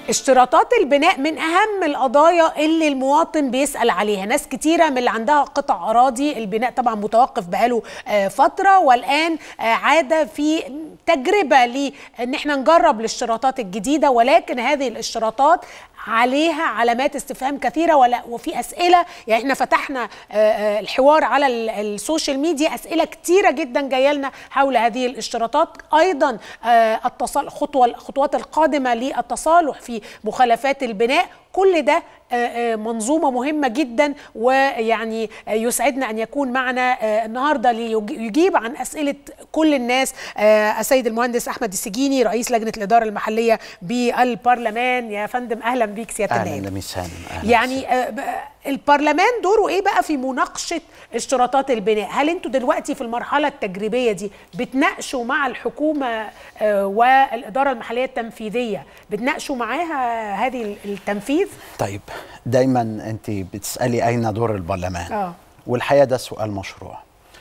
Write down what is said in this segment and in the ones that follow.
اشتراطات البناء من اهم القضايا اللي المواطن بيسال عليها ناس كتيره من اللي عندها قطع اراضي البناء طبعا متوقف بقاله آه، فتره والان آه، عاد في تجربه لان احنا نجرب الاشتراطات الجديده ولكن هذه الاشتراطات عليها علامات استفهام كثيره ولا وفي اسئله يعني احنا فتحنا آه، آه، الحوار على ال- السوشيال ميديا اسئله كثيره جدا جايه لنا حول هذه الاشتراطات ايضا آه، التصال خطوه الخطوات القادمه للتصالح في مخالفات البناء كل ده آه، آه، منظومه مهمه جدا ويعني آه، يسعدنا ان يكون معنا آه، النهارده ليجيب عن اسئله كل الناس آه، السيد المهندس احمد السجيني رئيس لجنه الاداره المحليه بالبرلمان يا فندم اهلا بيك سياده اهلا النائب لميس هانم أهلاً يعني آه، ب- البرلمان دوره ايه بقى في مناقشه اشتراطات البناء هل انتوا دلوقتي في المرحله التجريبيه دي بتناقشوا مع الحكومه آه، والاداره المحليه التنفيذيه بتناقشوا معاها هذه التنفيذ طيب دايما انت بتسالي اين دور البرلمان اه والحقيقه ده سؤال مشروع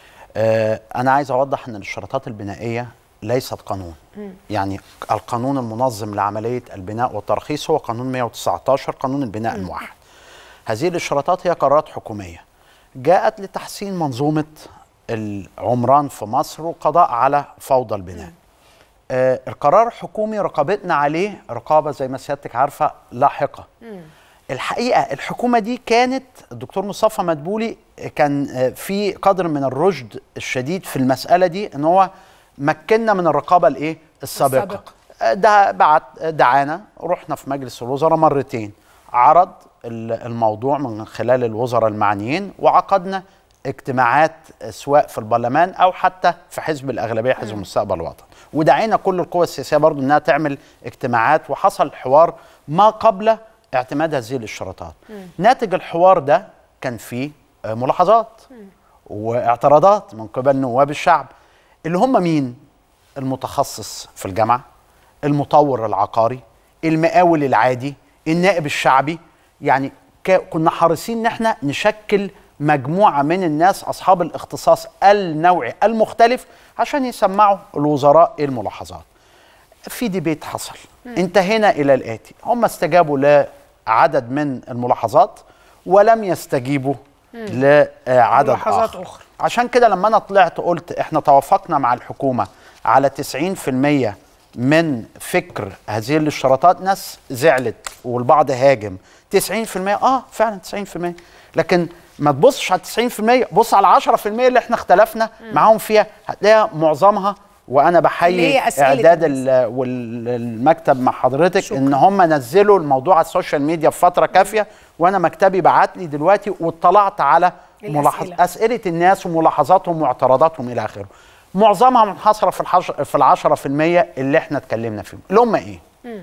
آه انا عايز اوضح ان الاشتراطات البنائيه ليست قانون يعني القانون المنظم لعمليه البناء والترخيص هو قانون 119 قانون البناء الموحد هذه الاشتراطات هي قرارات حكوميه جاءت لتحسين منظومه العمران في مصر والقضاء على فوضى البناء آه القرار الحكومي رقابتنا عليه رقابه زي ما سيادتك عارفه لاحقه الحقيقه الحكومه دي كانت الدكتور مصطفى مدبولي كان آه، في قدر من الرشد الشديد في المساله دي ان هو مكننا من الرقابه الايه السابقه السابقة. آه، ده بعت دعانا رحنا في مجلس الوزراء مرتين عرض ال- الموضوع من خلال الوزراء المعنيين وعقدنا اجتماعات آه، سواء في البرلمان او حتى في حزب الاغلبيه حزب المستقبل الوطني ودعينا كل القوى السياسيه برضو انها تعمل اجتماعات وحصل حوار ما قبل اعتماد هذه الاشتراطات ناتج الحوار ده كان فيه آه، ملاحظات واعتراضات من قبل نواب الشعب اللي هم مين المتخصص في الجامعه المطور العقاري المقاول العادي النائب الشعبي يعني كا- كنا حريصين ان احنا نشكل مجموعه من الناس اصحاب الاختصاص النوعي المختلف عشان يسمعوا الوزراء ايه الملاحظات في ديبيت حصل انتهينا الى الاتي هم استجابوا لعدد من الملاحظات ولم يستجيبوا لعدد ملاحظات آخر. أخرى. عشان كده لما انا طلعت قلت احنا توافقنا مع الحكومه على 90% من فكر هذه الاشتراطات ناس زعلت والبعض هاجم 90% اه فعلا 90% لكن ما تبصش على 90% بص على 10% اللي احنا اختلفنا معاهم فيها هتلاقيها معظمها وانا اللي بحيي هي أسئلة اعداد الناس. ال- والمكتب مع حضرتك شكراً. ان هم نزلوا الموضوع على السوشيال ميديا في فتره كافيه وانا مكتبي بعت لي دلوقتي واطلعت على ملاحظ الأسئلة. اسئله الناس وملاحظاتهم واعتراضاتهم الى اخره معظمها منحصره في الحش... في العشرة في المية اللي احنا اتكلمنا فيهم اللي هم ايه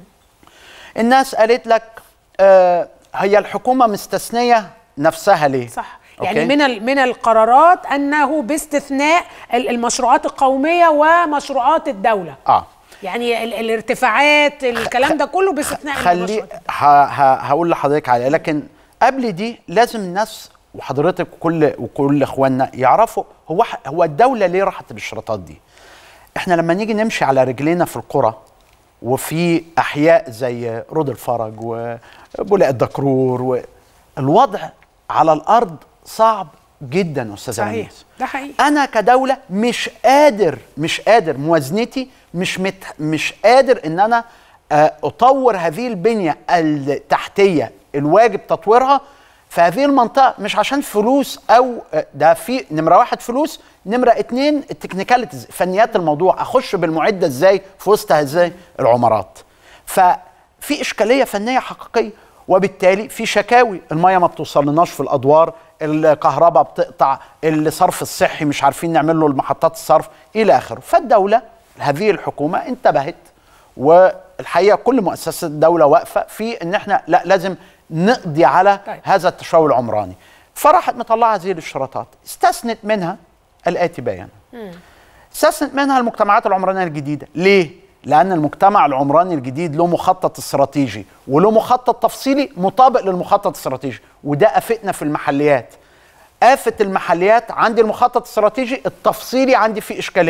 الناس قالت لك آه هي الحكومه مستثنيه نفسها ليه صح أوكي؟ يعني من ال- من القرارات انه باستثناء ال- المشروعات القوميه ومشروعات الدوله اه يعني ال- الارتفاعات الكلام ده كله باستثناء خلي المشروعات. ه... ه... هقول لحضرتك عليه لكن قبل دي لازم الناس وحضرتك وكل وكل اخواننا يعرفوا هو ح- هو الدوله ليه راحت الاشتراطات دي احنا لما نيجي نمشي على رجلينا في القرى وفي احياء زي رود الفرج وبولاق الدكرور والوضع على الارض صعب جدا استاذ صحيح أنيس. ده حقيقي انا كدوله مش قادر مش قادر موازنتي مش مت مش قادر ان انا آه، اطور هذه البنيه التحتيه الواجب تطويرها في هذه المنطقه مش عشان فلوس او آه، ده في نمره واحد فلوس نمره اتنين التكنيكاليتيز فنيات الموضوع اخش بالمعده ازاي في وسط ازاي العمارات ففي اشكاليه فنيه حقيقيه وبالتالي في شكاوي الميه ما بتوصلناش في الادوار الكهرباء بتقطع الصرف الصحي مش عارفين نعمل له المحطات الصرف الى اخره فالدوله هذه الحكومه انتبهت والحقيقه كل مؤسسات الدوله واقفه في ان احنا لا لازم نقضي على طيب. هذا التشوه العمراني فراحت مطلعه هذه الاشتراطات استثنت منها الاتي بيانا استثنت منها المجتمعات العمرانيه الجديده ليه لان المجتمع العمراني الجديد له مخطط استراتيجي وله مخطط تفصيلي مطابق للمخطط الاستراتيجي وده افتنا في المحليات آفة المحليات عندي المخطط الاستراتيجي التفصيلي عندي فيه إشكالية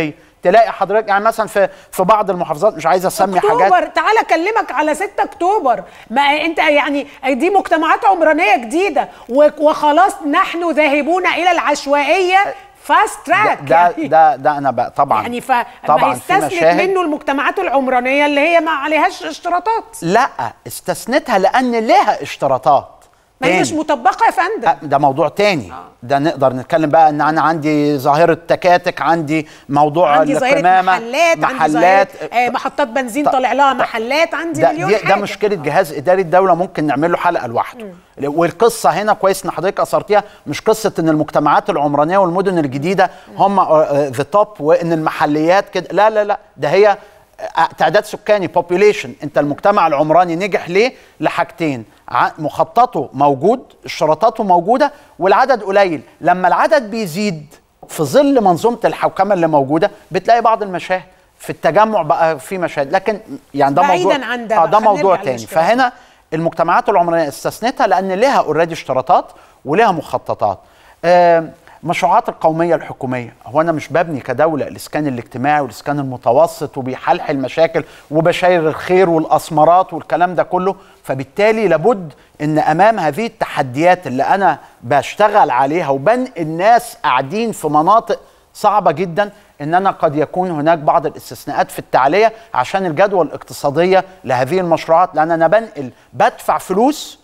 تلاقي حضرتك يعني مثلا في في بعض المحافظات مش عايز اسمي حاجات اكتوبر تعالى اكلمك على 6 اكتوبر ما انت يعني دي مجتمعات عمرانيه جديده و- وخلاص نحن ذاهبون الى العشوائيه فاست ده تراك ده, يعني ده, ده انا بقى طبعا يعني فما طبعا في يستثنت مشاهد منه المجتمعات العمرانيه اللي هي ما عليهاش اشتراطات لا استثنتها لان لها اشتراطات ما هي تاني. مش مطبقه يا فندم أه، ده موضوع تاني ده نقدر نتكلم بقى ان انا عندي ظاهره تكاتك عندي موضوع عندي ظاهره القمامة، محلات, عندي محلات ظاهره آه محطات بنزين ط- طالع لها ط- محلات عندي ده مليون دي حاجه ده مشكله جهاز اداري الدوله ممكن نعمل له حلقه لوحده والقصه هنا كويس ان حضرتك اثرتيها مش قصه ان المجتمعات العمرانيه والمدن الجديده هم ذا توب وان المحليات كده لا لا لا ده هي آه، تعداد سكاني population انت المجتمع العمراني نجح ليه لحاجتين ع- مخططه موجود اشتراطاته موجوده والعدد قليل لما العدد بيزيد في ظل منظومه الحوكمه اللي موجوده بتلاقي بعض المشاهد في التجمع بقى في مشاهد لكن يعني ده بعيداً موضوع عن ده اه بقى، ده خلينا موضوع نرجع تاني للاشتراطات. فهنا المجتمعات العمرانيه استثنتها لان لها اوريدي اشتراطات ولها مخططات آه مشروعات القوميه الحكوميه هو انا مش ببني كدوله الاسكان الاجتماعي والاسكان المتوسط وبيحلحل مشاكل وبشاير الخير والاسمرات والكلام ده كله فبالتالي لابد ان امام هذه التحديات اللي انا بشتغل عليها وبنقل ناس قاعدين في مناطق صعبه جدا ان انا قد يكون هناك بعض الاستثناءات في التعليه عشان الجدوى الاقتصاديه لهذه المشروعات لان انا بنقل بدفع فلوس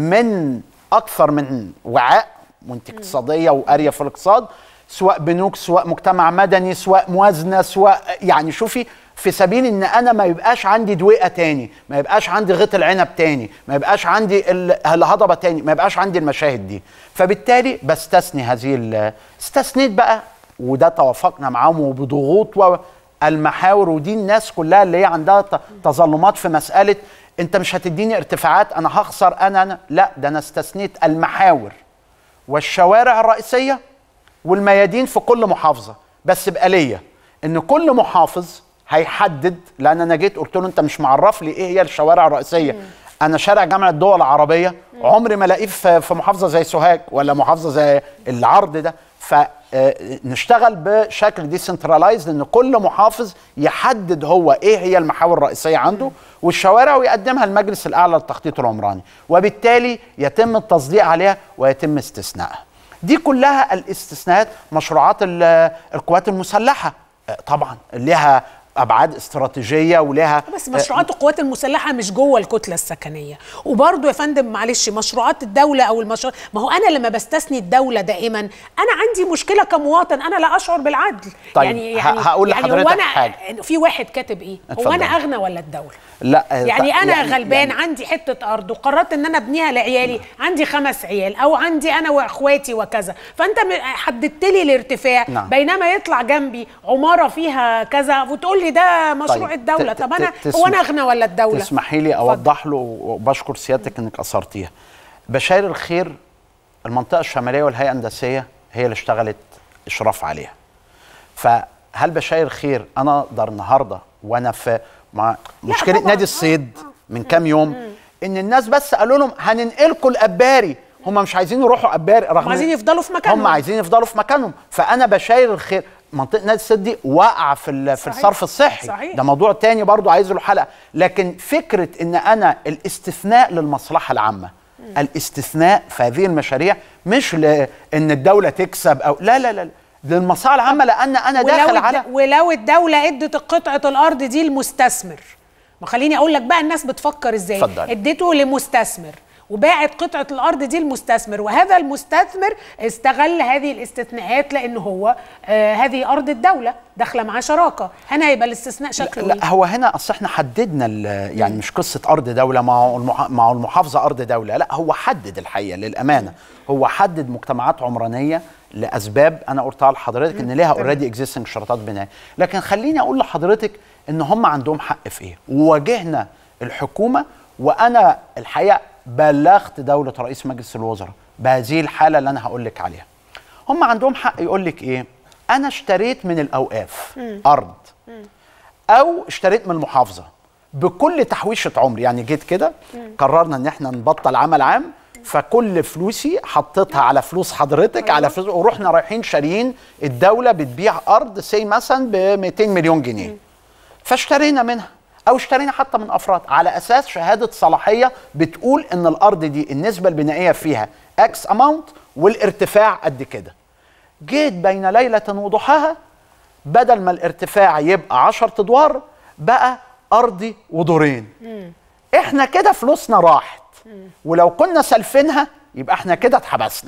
من اكثر من وعاء وانت اقتصاديه وقاريه في الاقتصاد سواء بنوك سواء مجتمع مدني سواء موازنه سواء يعني شوفي في سبيل ان انا ما يبقاش عندي دويقه تاني ما يبقاش عندي غيط العنب تاني ما يبقاش عندي ال- الهضبه تاني ما يبقاش عندي المشاهد دي فبالتالي بستثني هذه ال- استثنيت بقى وده توافقنا معاهم وبضغوط والمحاور ودي الناس كلها اللي هي عندها ت- تظلمات في مساله انت مش هتديني ارتفاعات انا هخسر انا انا لا ده انا استثنيت المحاور والشوارع الرئيسيه والميادين في كل محافظه بس بآلية ان كل محافظ هيحدد لان انا جيت قلت له انت مش معرف لي ايه هي الشوارع الرئيسيه انا شارع جامعه الدول العربيه عمري ما الاقيه في في محافظه زي سوهاج ولا محافظه زي العرض ده فنشتغل بشكل ديسنترلايزد ان كل محافظ يحدد هو ايه هي المحاور الرئيسيه عنده والشوارع ويقدمها المجلس الاعلى للتخطيط العمراني وبالتالي يتم التصديق عليها ويتم استثنائها دي كلها الاستثناءات مشروعات ال- القوات المسلحه آه، طبعا لها ابعاد استراتيجيه ولها بس مشروعات القوات المسلحه مش جوه الكتله السكنيه وبرضه يا فندم معلش مشروعات الدوله او المشروع ما هو انا لما بستثني الدوله دائما انا عندي مشكله كمواطن انا لا اشعر بالعدل طيب، يعني ه- يعني هقول يعني هو لحضرتك انا حاجة. في واحد كاتب ايه هو اتفضل. انا اغنى ولا الدوله لا آه، يعني ط- انا غلبان عندي حته ارض وقررت ان انا ابنيها لعيالي عندي خمس عيال او عندي انا واخواتي وكذا فانت م- حددت لي الارتفاع نعم. بينما يطلع جنبي عماره فيها كذا وتقول لي ده مشروع طيب، الدوله ت- طب ت- انا تسم- هو انا اغنى ولا الدوله تسمحي لي اوضح له وبشكر سيادتك انك اثرتيها بشاير الخير المنطقه الشماليه والهيئه الهندسيه هي اللي اشتغلت اشراف عليها فهل بشاير خير انا اقدر النهارده وانا في مع مشكله طبعاً. نادي الصيد من كام يوم ان الناس بس قالوا لهم هننقلكم الاباري هم مش عايزين يروحوا اباري رغم هم عايزين يفضلوا في مكانهم هم عايزين يفضلوا في مكانهم فانا بشاير الخير منطقه نادي الصيد دي واقعه في ال- في صحيح. الصرف الصحي صحيح. ده موضوع تاني برضو عايز له حلقه لكن فكره ان انا الاستثناء للمصلحه العامه الاستثناء في هذه المشاريع مش لان الدوله تكسب او لا لا لا للمصلحه العامه لان انا داخل ولو, على الد... ولو الدولة ادت قطعة الأرض دي لمستثمر ما خليني أقول لك بقى الناس بتفكر إزاي اتفضلي. اديته لمستثمر وباعت قطعة الأرض دي لمستثمر وهذا المستثمر استغل هذه الاستثناءات لأن هو آه هذه أرض الدولة داخلة معاه شراكة هنا هيبقى الاستثناء شكله إيه؟ لا هو هنا اصل احنا حددنا ال- يعني مش قصه ارض دوله ما هو المح- ما هو المحافظه ارض دوله لا هو حدد الحقيقه للامانه هو حدد مجتمعات عمرانيه لاسباب انا قلتها لحضرتك ان ليها اوريدي اكزيستنج شرطات بناء لكن خليني اقول لحضرتك ان هم عندهم حق في ايه وواجهنا الحكومه وانا الحقيقه بلغت دوله رئيس مجلس الوزراء بهذه الحاله اللي انا هقول لك عليها هم عندهم حق يقول لك ايه انا اشتريت من الاوقاف ارض او اشتريت من المحافظه بكل تحويشه عمر يعني جيت كده قررنا ان احنا نبطل عمل عام فكل فلوسي حطيتها على فلوس حضرتك على فلوس ورحنا رايحين شاريين الدوله بتبيع ارض سي مثلا ب 200 مليون جنيه فاشترينا منها او اشترينا حتى من افراد على اساس شهاده صلاحيه بتقول ان الارض دي النسبه البنائيه فيها اكس اماونت والارتفاع قد كده جيت بين ليله وضحاها بدل ما الارتفاع يبقى 10 ادوار بقى ارضي ودورين احنا كده فلوسنا راحت ولو كنا سلفينها يبقى احنا كده اتحبسنا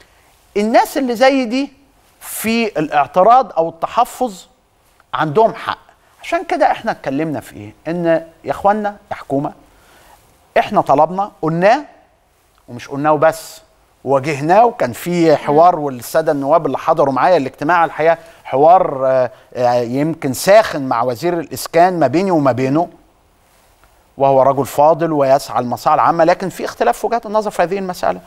الناس اللي زي دي في الاعتراض او التحفظ عندهم حق عشان كده احنا اتكلمنا في ايه ان يا اخوانا يا حكومه احنا طلبنا قلناه ومش قلناه وبس واجهناه وكان في حوار والساده النواب اللي حضروا معايا الاجتماع الحقيقه حوار آه، آه، يمكن ساخن مع وزير الاسكان ما بيني وما بينه وهو رجل فاضل ويسعى المصالح العامه لكن في اختلاف في وجهات النظر في هذه المساله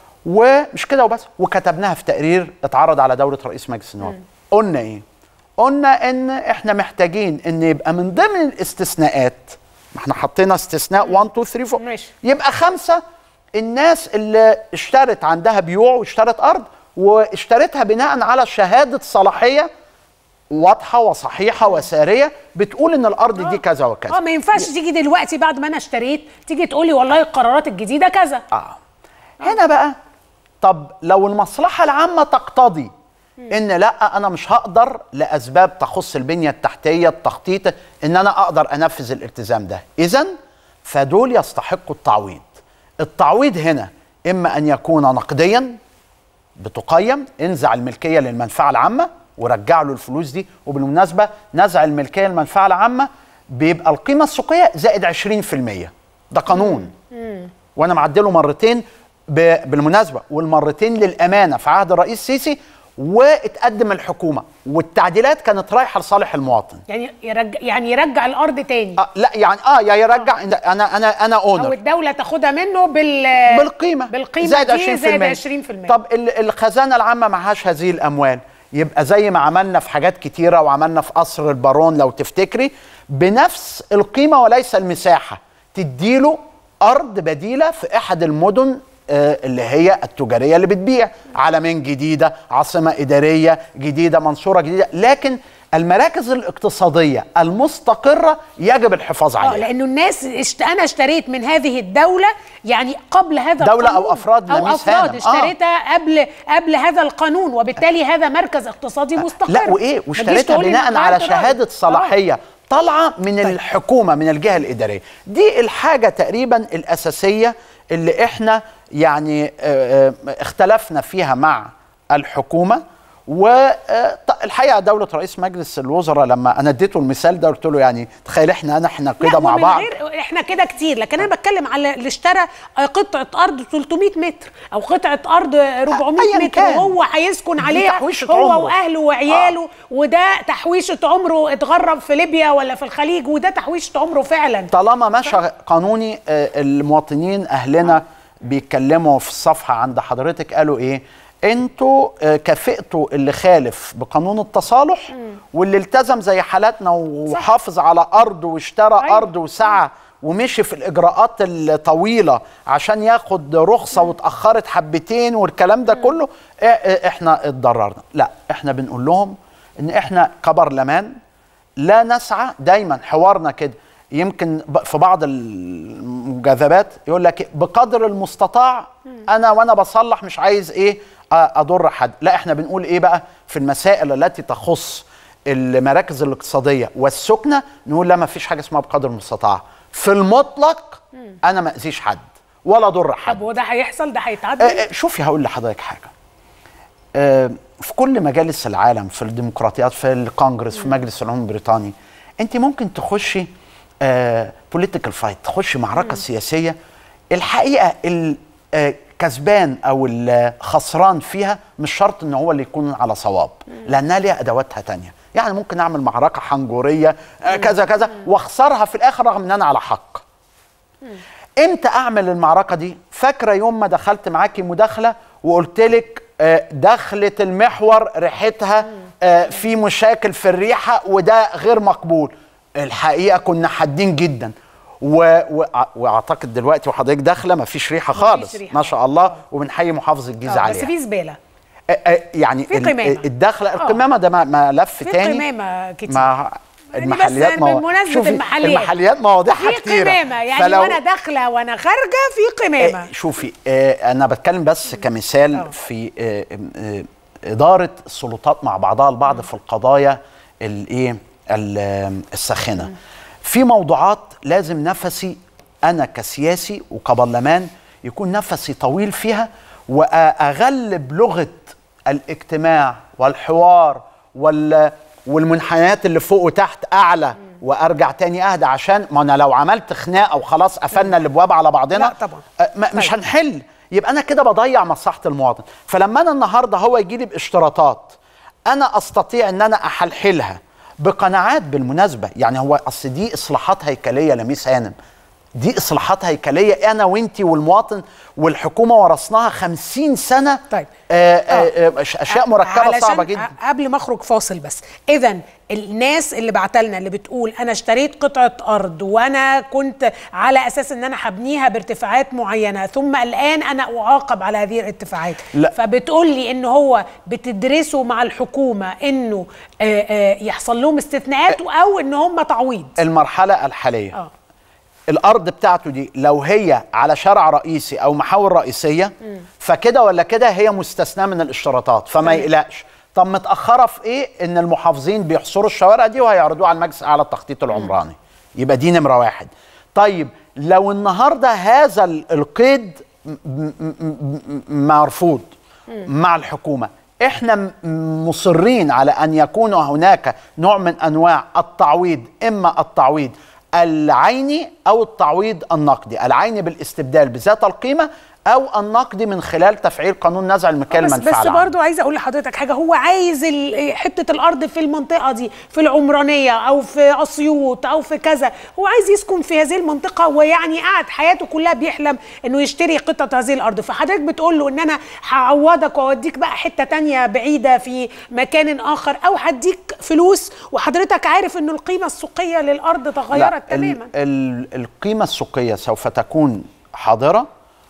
ومش كده وبس وكتبناها في تقرير اتعرض على دوله رئيس مجلس النواب قلنا ايه قلنا ان احنا محتاجين ان يبقى من ضمن الاستثناءات ما احنا حطينا استثناء 1 2 3 4 ماشي. يبقى خمسه الناس اللي اشترت عندها بيوع واشترت ارض واشترتها بناء على شهاده صلاحيه واضحه وصحيحه وساريه بتقول ان الارض دي كذا وكذا اه ما ينفعش تيجي دلوقتي بعد ما انا اشتريت تيجي تقولي والله القرارات الجديده كذا آه. هنا بقى طب لو المصلحة العامة تقتضي ان لا انا مش هقدر لاسباب تخص البنية التحتية التخطيط ان انا اقدر انفذ الالتزام ده اذا فدول يستحقوا التعويض التعويض هنا اما ان يكون نقديا بتقيم انزع الملكيه للمنفعه العامه ورجع له الفلوس دي وبالمناسبه نزع الملكيه للمنفعه العامه بيبقى القيمه السوقيه زائد 20% ده قانون وانا معدله مرتين ب- بالمناسبه والمرتين للامانه في عهد الرئيس السيسي واتقدم الحكومه والتعديلات كانت رايحه لصالح المواطن يعني يرجع يعني يرجع الارض تاني آه لا يعني اه يا يرجع انا انا انا او اونر الدوله تاخدها منه بال بالقيمه بالقيمه زائد دي 20% زائد 20% طب ال- الخزانه العامه معهاش هذه الاموال يبقى زي ما عملنا في حاجات كتيره وعملنا في قصر البارون لو تفتكري بنفس القيمه وليس المساحه تديله ارض بديله في احد المدن آه، اللي هي التجاريه اللي بتبيع عالمين جديده عاصمه اداريه جديده منصوره جديده لكن المراكز الاقتصاديه المستقره يجب الحفاظ اه عليها لانه الناس اشت... انا اشتريت من هذه الدوله يعني قبل هذا دولة القانون أو أفراد او لميس افراد هانم. آه. اشتريتها قبل قبل هذا القانون وبالتالي هذا مركز اقتصادي مستقر لا وايه ما تجيش واشتريتها تقولي بناء إن على قررت شهاده رأي. صلاحيه طالعه من الحكومه من الجهه الاداريه دي الحاجه تقريبا الاساسيه اللي احنا يعني آه، آه، اختلفنا فيها مع الحكومه والحقيقه دوله رئيس مجلس الوزراء لما انا اديته المثال ده قلت له يعني تخيل احنا انا احنا لا كده مع ومن بعض غير احنا كده كتير لكن انا بتكلم على اللي اشترى قطعه ارض 300 متر او قطعه ارض 400 أياً متر كان. وهو هيسكن دي عليها تحويشة هو عمره. واهله وعياله وده تحويشه عمره اتغرب في ليبيا ولا في الخليج وده تحويشه عمره فعلا طالما مشى قانوني آه، المواطنين اهلنا بيتكلموا في الصفحه عند حضرتك قالوا ايه انتوا آه، كافئتوا اللي خالف بقانون التصالح واللي التزم زي حالاتنا وحافظ على ارض واشترى أيوة. ارض وسعى ومشي في الاجراءات الطويله عشان ياخد رخصه واتاخرت حبتين والكلام ده كله إ- إ- احنا اتضررنا لا احنا بنقول لهم ان احنا كبرلمان لا نسعى دايما حوارنا كده يمكن ب- في بعض المجاذبات يقول لك بقدر المستطاع انا وانا بصلح مش عايز ايه أ- اضر حد لا احنا بنقول ايه بقى في المسائل التي تخص المراكز الاقتصاديه والسكنه نقول لا ما فيش حاجه اسمها بقدر المستطاع في المطلق انا ما اذيش حد ولا اضر حد طب وده هيحصل ده آه، هيتعدل آه، شوفي هقول لحضرتك حاجه آه، في كل مجالس العالم في الديمقراطيات في الكونجرس في مجلس الامم البريطاني انت ممكن تخشي بوليتيكال فايت تخشي معركه سياسيه الحقيقه الكسبان او الخسران فيها مش شرط ان هو اللي يكون على صواب لانها ليها ادواتها تانية يعني ممكن اعمل معركه حنجوريه آه، كذا كذا واخسرها في الاخر رغم ان انا على حق امتى اعمل المعركه دي فاكره يوم ما دخلت معاكي مداخله وقلت لك آه، دخلة المحور ريحتها آه، في مشاكل في الريحه وده غير مقبول الحقيقه كنا حادين جدا و... و... واعتقد دلوقتي وحضرتك داخله مفيش ريحه خالص ريحة. ما شاء الله وبنحيي محافظ الجيزه آه، بس عليها في زباله آه، آه، يعني في ال- قمامة. الدخله آه. القمامه ده م- ملف في تاني قمامه كتير ما يعني المحليات بس مو- بمناسبة شوفي، المحليات. المحليات مواضيعها في كتيره قمامه يعني فلو- وانا داخله وانا خارجه في قمامه آه، شوفي آه، انا بتكلم بس كمثال آه. في آه، آه، اداره السلطات مع بعضها البعض في القضايا الايه ال- آه، الساخنه في موضوعات لازم نفسي انا كسياسي وكبرلمان يكون نفسي طويل فيها واغلب لغه الاجتماع والحوار وال والمنحنيات اللي فوق وتحت اعلى وارجع تاني اهدى عشان ما انا لو عملت خناقه وخلاص قفلنا الابواب على بعضنا لا طبعا. أه، ما- مش طيب. هنحل يبقى انا كده بضيع مصلحه المواطن فلما انا النهارده هو يجي لي باشتراطات انا استطيع ان انا احلحلها بقناعات بالمناسبه يعني هو اصل دي اصلاحات هيكليه لميس هانم دي اصلاحات هيكليه انا وانتي والمواطن والحكومه ورثناها خمسين سنه طيب. آه آه آه اشياء مركبه علشان صعبه جدا ع- قبل ما اخرج فاصل بس اذا الناس اللي بعتلنا اللي بتقول انا اشتريت قطعه ارض وانا كنت على اساس ان انا هبنيها بارتفاعات معينه ثم الان انا اعاقب على هذه الارتفاعات لا. فبتقول لي ان هو بتدرسوا مع الحكومه انه آه، آه، يحصل لهم استثناءات او ان هم تعويض المرحله الحاليه اه الارض بتاعته دي لو هي على شارع رئيسي او محاور رئيسيه فكده ولا كده هي مستثناه من الاشتراطات فما تمام. يقلقش طب متاخره في ايه ان المحافظين بيحصروا الشوارع دي وهيعرضوها على المجلس الاعلى التخطيط العمراني يبقى دي نمره واحد طيب لو النهارده هذا ال- القيد م- م- م- م- مرفوض مع الحكومه احنا م- مصرين على ان يكون هناك نوع من انواع التعويض اما التعويض العيني او التعويض النقدي العيني بالاستبدال بذات القيمه او النقدي من خلال تفعيل قانون نزع الملكيه بس المنفعه بس العامة. برضو عايزه اقول لحضرتك حاجه هو عايز ال- حته الارض في المنطقه دي في العمرانيه او في اسيوط او في كذا هو عايز يسكن في هذه المنطقه ويعني قعد حياته كلها بيحلم انه يشتري قطعه هذه الارض فحضرتك بتقول له ان انا هعوضك واوديك بقى حته تانية بعيده في مكان اخر او هديك فلوس وحضرتك عارف ان القيمه السوقيه للارض لا، تغيرت ال- تماما ال- القيمة السوقية سوف تكون حاضرة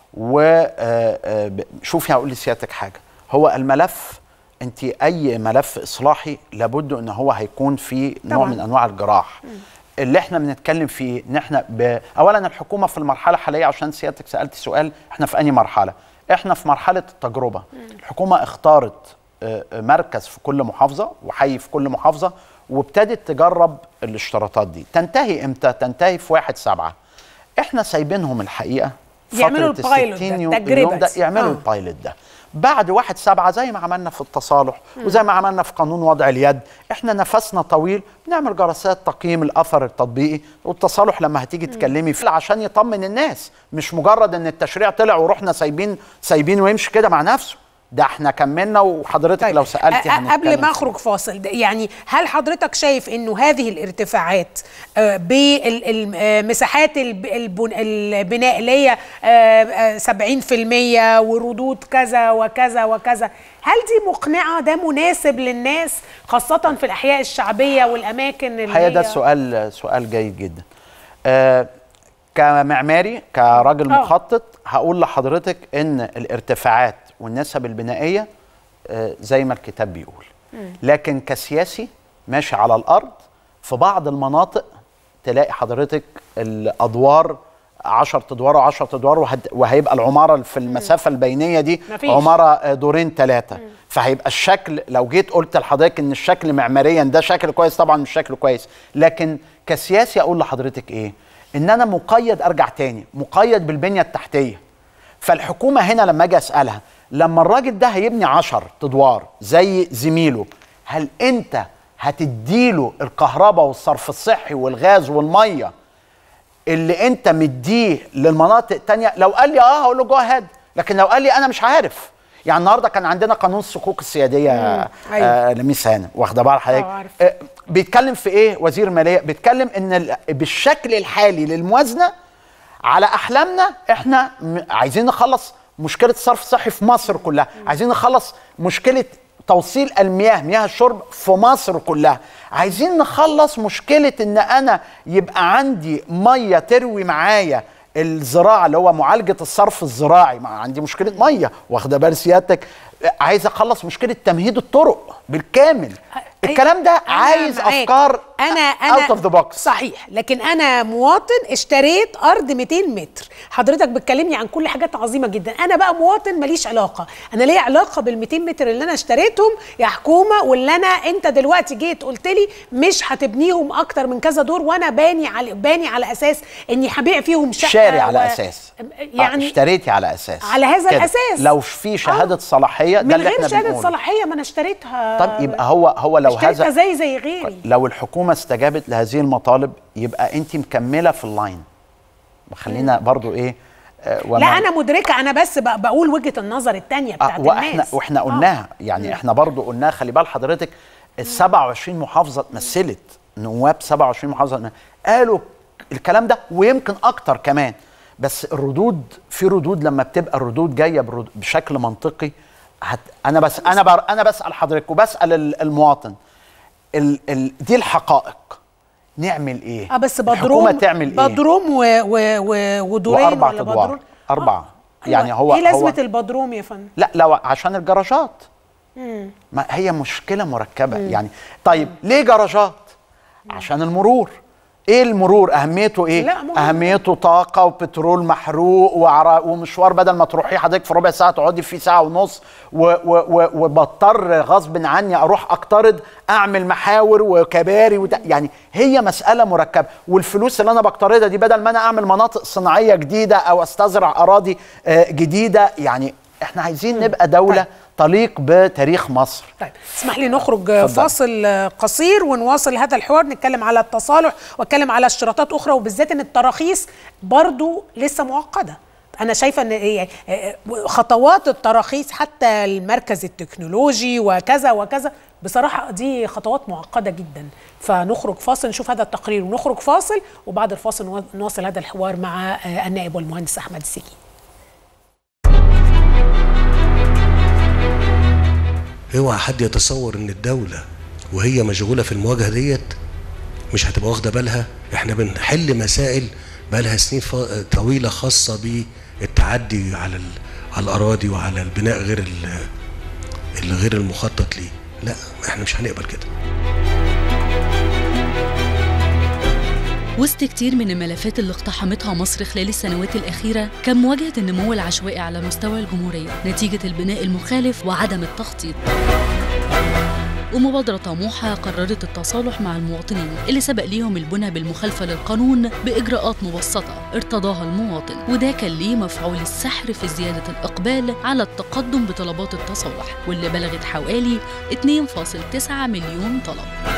وشوفي هقول لسيادتك حاجة هو الملف انت اي ملف اصلاحي لابد ان هو هيكون فيه نوع طبعاً. من انواع الجراح اللي احنا بنتكلم فيه ان احنا ب... اولا الحكومه في المرحله الحاليه عشان سيادتك سالت سؤال احنا في انهي مرحله احنا في مرحله التجربه الحكومه اختارت آه، آه، مركز في كل محافظه وحي في كل محافظه وابتدت تجرب الاشتراطات دي تنتهي امتى تنتهي في واحد سبعة احنا سايبينهم الحقيقه يعملوا فترة البايلوت الستين ده، يوم, التجربة اليوم ده دي. يعملوا آه. البايلوت ده بعد واحد سبعة زي ما عملنا في التصالح وزي ما عملنا في قانون وضع اليد احنا نفسنا طويل بنعمل جلسات تقييم الاثر التطبيقي والتصالح لما هتيجي تكلمي فيه عشان يطمن الناس مش مجرد ان التشريع طلع ورحنا سايبين سايبين ويمشي كده مع نفسه ده احنا كملنا وحضرتك لو سالتي أ- أ- قبل هنتكلم ما فيه. اخرج فاصل ده يعني هل حضرتك شايف انه هذه الارتفاعات بالمساحات البناء اللي هي آه، آه، 70% وردود كذا وكذا وكذا هل دي مقنعه ده مناسب للناس خاصه في الاحياء الشعبيه والاماكن اللي الحقيقه ده هي سؤال سؤال جيد جدا آه كمعماري كراجل آه. مخطط هقول لحضرتك ان الارتفاعات والنسب البنائيه آه زي ما الكتاب بيقول لكن كسياسي ماشي على الارض في بعض المناطق تلاقي حضرتك الادوار 10 ادوار و10 ادوار وهد- وهيبقى العماره في المسافه البينيه دي مفيش. عماره آه، دورين ثلاثه فهيبقى الشكل لو جيت قلت لحضرتك ان الشكل معماريا ده شكل كويس طبعا مش شكل كويس لكن كسياسي اقول لحضرتك ايه ان انا مقيد ارجع تاني مقيد بالبنيه التحتيه فالحكومه هنا لما اجي اسالها لما الراجل ده هيبني 10 ادوار زي زميله هل انت هتديله الكهرباء والصرف الصحي والغاز والميه اللي انت مديه للمناطق التانية لو قال لي اه هقول له جو هاد لكن لو قال لي انا مش عارف يعني النهارده كان عندنا قانون الصكوك السياديه أيوة. آه لميس هانم واخده بال حضرتك آه، عارف. آه بيتكلم في ايه وزير الماليه بيتكلم ان ال- بالشكل الحالي للموازنه على احلامنا احنا م- عايزين نخلص مشكله الصرف الصحي في مصر كلها عايزين نخلص مشكله توصيل المياه مياه الشرب في مصر كلها عايزين نخلص مشكله ان انا يبقى عندي ميه تروي معايا الزراعه اللي هو معالجه الصرف الزراعي ما عندي مشكله ميه واخده بال سيادتك عايز اخلص مشكله تمهيد الطرق بالكامل الكلام ده أنا عايز معاك. افكار انا انا اوت اوف ذا بوكس صحيح لكن انا مواطن اشتريت ارض 200 متر حضرتك بتكلمني عن كل حاجات عظيمه جدا انا بقى مواطن ماليش علاقه انا ليا علاقه بال 200 متر اللي انا اشتريتهم يا حكومه واللي انا انت دلوقتي جيت قلت لي مش هتبنيهم اكتر من كذا دور وانا باني على باني على اساس اني هبيع فيهم شقه شاري على و- اساس يعني آه اشتريتي على اساس على هذا كده. الأساس. لو في شهاده آه. صلاحيه ده من اللي غير احنا شهاده بنقوله صلاحيه ما انا اشتريتها طب يبقى هو هو لو اشتريتها هذا زي زي غيري لو الحكومه استجابت لهذه المطالب يبقى انت مكمله في اللاين خلينا برضو ايه آه وما- لا انا مدركه انا بس ب- بقول وجهه النظر التانية بتاعت آه واحنا الناس واحنا آه. قلناها يعني احنا برضو قلناها خلي بال حضرتك ال 27 محافظه اتمثلت نواب 27 محافظه قالوا الكلام ده ويمكن اكتر كمان بس الردود في ردود لما بتبقى الردود جايه برد- بشكل منطقي هت انا بس انا بر انا بسال حضرتك وبسال ال- المواطن ال ال دي الحقائق نعمل ايه؟ اه بس الحكومه بدروم تعمل ايه؟ بدروم و و و ودورين وأربع ولا أدوار. بدروم أربعة. آه. يعني هو- ايه لازمه هو- البدروم يا فندم لا لو عشان الجراجات ما هي مشكله مركبه يعني طيب ليه جراجات عشان المرور ايه المرور اهميته ايه لا، مهم. اهميته طاقه وبترول محروق وعرا ومشوار بدل ما تروحي حضرتك في ربع ساعه تقعدي فيه ساعه ونص و و و وبضطر غصب عني اروح اقترض اعمل محاور وكباري وت... يعني هي مساله مركبه والفلوس اللي انا بقترضها دي بدل ما انا اعمل مناطق صناعيه جديده او استزرع اراضي آه، جديده يعني احنا عايزين نبقى دوله تليق بتاريخ مصر طيب اسمح لي نخرج اتفضل. فاصل قصير ونواصل هذا الحوار نتكلم على التصالح واتكلم على اشتراطات اخرى وبالذات ان التراخيص برضو لسه معقده انا شايفه ان إيه- إيه- خطوات التراخيص حتى المركز التكنولوجي وكذا وكذا بصراحه دي خطوات معقده جدا فنخرج فاصل نشوف هذا التقرير ونخرج فاصل وبعد الفاصل نوا- نواصل هذا الحوار مع آه، النائب والمهندس احمد السكين اوعى حد يتصور ان الدولة وهي مشغولة في المواجهة ديت مش هتبقى واخدة بالها احنا بنحل مسائل بقالها سنين ف- طويلة خاصة بالتعدي على ال... على الأراضي وعلى البناء غير ال... الغير المخطط ليه لا احنا مش هنقبل كده وسط كتير من الملفات اللي اقتحمتها مصر خلال السنوات الأخيرة كان مواجهة النمو العشوائي على مستوى الجمهورية نتيجة البناء المخالف وعدم التخطيط ومبادرة طموحة قررت التصالح مع المواطنين اللي سبق ليهم البنى بالمخالفة للقانون بإجراءات مبسطة ارتضاها المواطن وده كان ليه مفعول السحر في زيادة الإقبال على التقدم بطلبات التصالح واللي بلغت حوالي 2.9 مليون طلب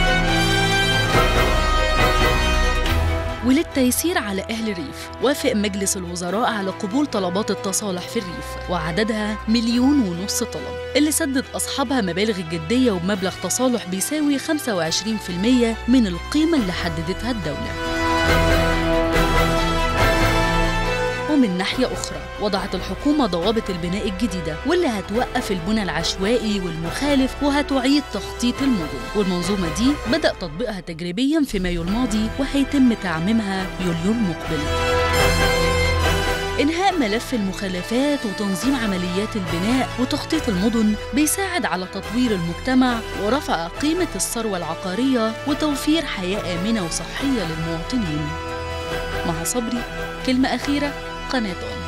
وللتيسير على أهل الريف وافق مجلس الوزراء على قبول طلبات التصالح في الريف وعددها مليون ونص طلب اللي سدد أصحابها مبالغ الجدية وبمبلغ تصالح بيساوي 25% من القيمة اللي حددتها الدولة ومن ناحية أخرى وضعت الحكومة ضوابط البناء الجديدة واللي هتوقف البنى العشوائي والمخالف وهتعيد تخطيط المدن والمنظومة دي بدأ تطبيقها تجريبيا في مايو الماضي وهيتم تعميمها يوليو المقبل إنهاء ملف المخالفات وتنظيم عمليات البناء وتخطيط المدن بيساعد على تطوير المجتمع ورفع قيمة الثروة العقارية وتوفير حياة آمنة وصحية للمواطنين مها صبري كلمة أخيرة قناة أون